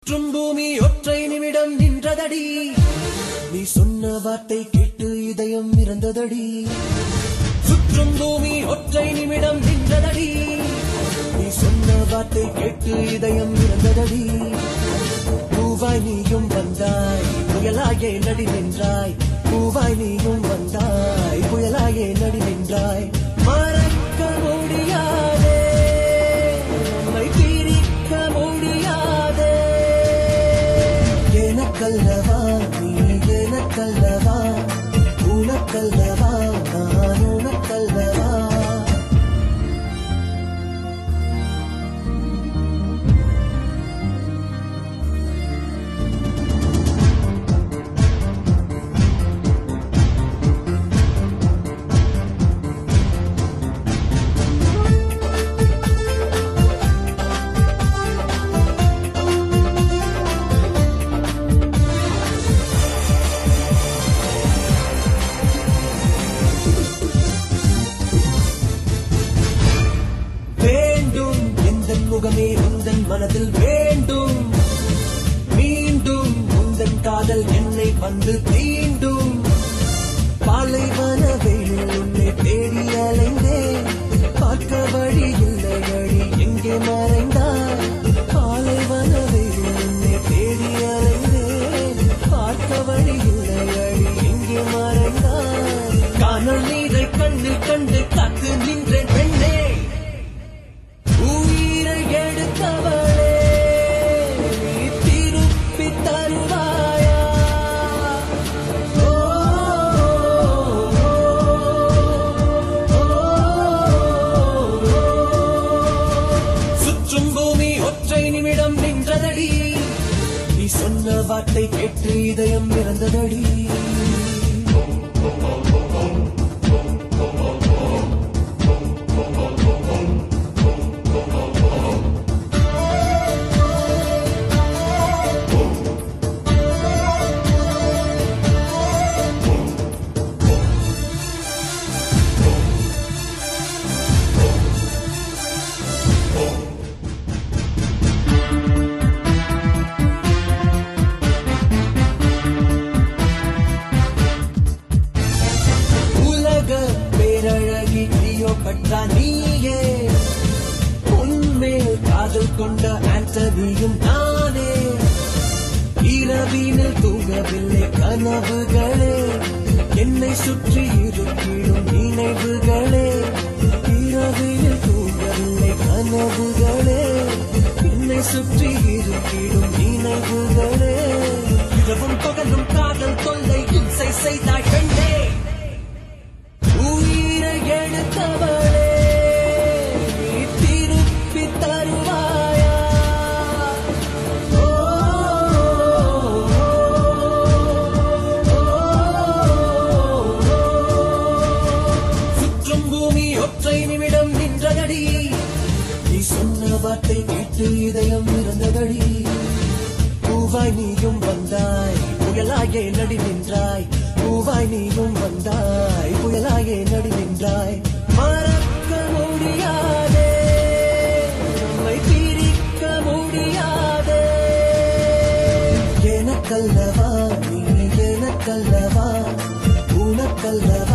சுற்றும் பூமி ஒற்றை நிமிடம் நின்றதடி நீ சொன்ன வார்த்தை கேட்டு இதயம் இறந்ததடி சுற்றும் பூமி ஒற்றை நிமிடம் நின்றதடி நீ சொன்ன வார்த்தை கேட்டு இதயம் இறந்ததடி பூவாய் நீயும் வந்தாய் புயலாயே நடி நின்றாய் பூவாய் நீயும் வந்தாய் புயலாயே நடி நின்றாய் மறக்க முடியாதே நம்மை பிரிக்க முடியாதே எனக்கல்லவா நீ எனக்கல்லவா உனக்கல்லவா நான் உனக்கல்லவா வேண்டும் எந்த முகமே உந்தன் மனதில் வேண்டும் மீண்டும் உந்தன் காதல் என்னை வந்து தீண்டும் பாலைவன வெயில் உன்னை தேடி அலைந்தேன் பார்க்க வழி இல்லை அழி எங்கே மறைந்தாய் பாலைவன வெயில் உன்னை தேடி அலைந்தேன் பார்க்க வழி இல்லை அழி எங்கே மறைந்தாய் காணல் நீரை கண்டு கண்டு காத்து நின்றேன் பெண்ணே உயிரை எடுத்தவளே நீ திருப்பி தருவாயா ஓ, சுற்றும் பூமி ஒற்றை நிமிடம் நின்றதடி நீ சொன்ன வார்த்தை கேட்டு இதயம் இறந்ததடி உலக பேரழகி கிளியோ கற்றா நீயே உன்மேல் காதல் கொண்ட ஆண்டனியும் நானே இரவினில் தூங்கவில்லை கனவுகளே என்னை சுற்றி இருக்கிடும் நினைவுகளே இரவினில் தூங்கவில்லை கனவுகளே என்னை சுற்றி இருக்கிடும் நினைவுகளே இரவும் பகலும் காதல் தொல்லை இம்சை செய்தாய் பெண்ணே உயிரை எடுத்தவளே நீ திருப்பி தருவாயா ஓ, சுற்றும் பூமி ஒற்றை நிமிடம் நின்றதடி நீ சொன்ன வார்த்தை கேட்டு இதயம் இறந்ததடி பூவாய் நீயும் வந்தாய் புயலாயே நடி நின்றாய் பூவாய் நீயும் வந்தாய் புயலாயே நடி நின்றாய் மறக்க முடியாதே நம்மை பிரிக்க முடியாதே எனக்கல்லவா நீ எனக்கல்லவா உனக்கல்லவா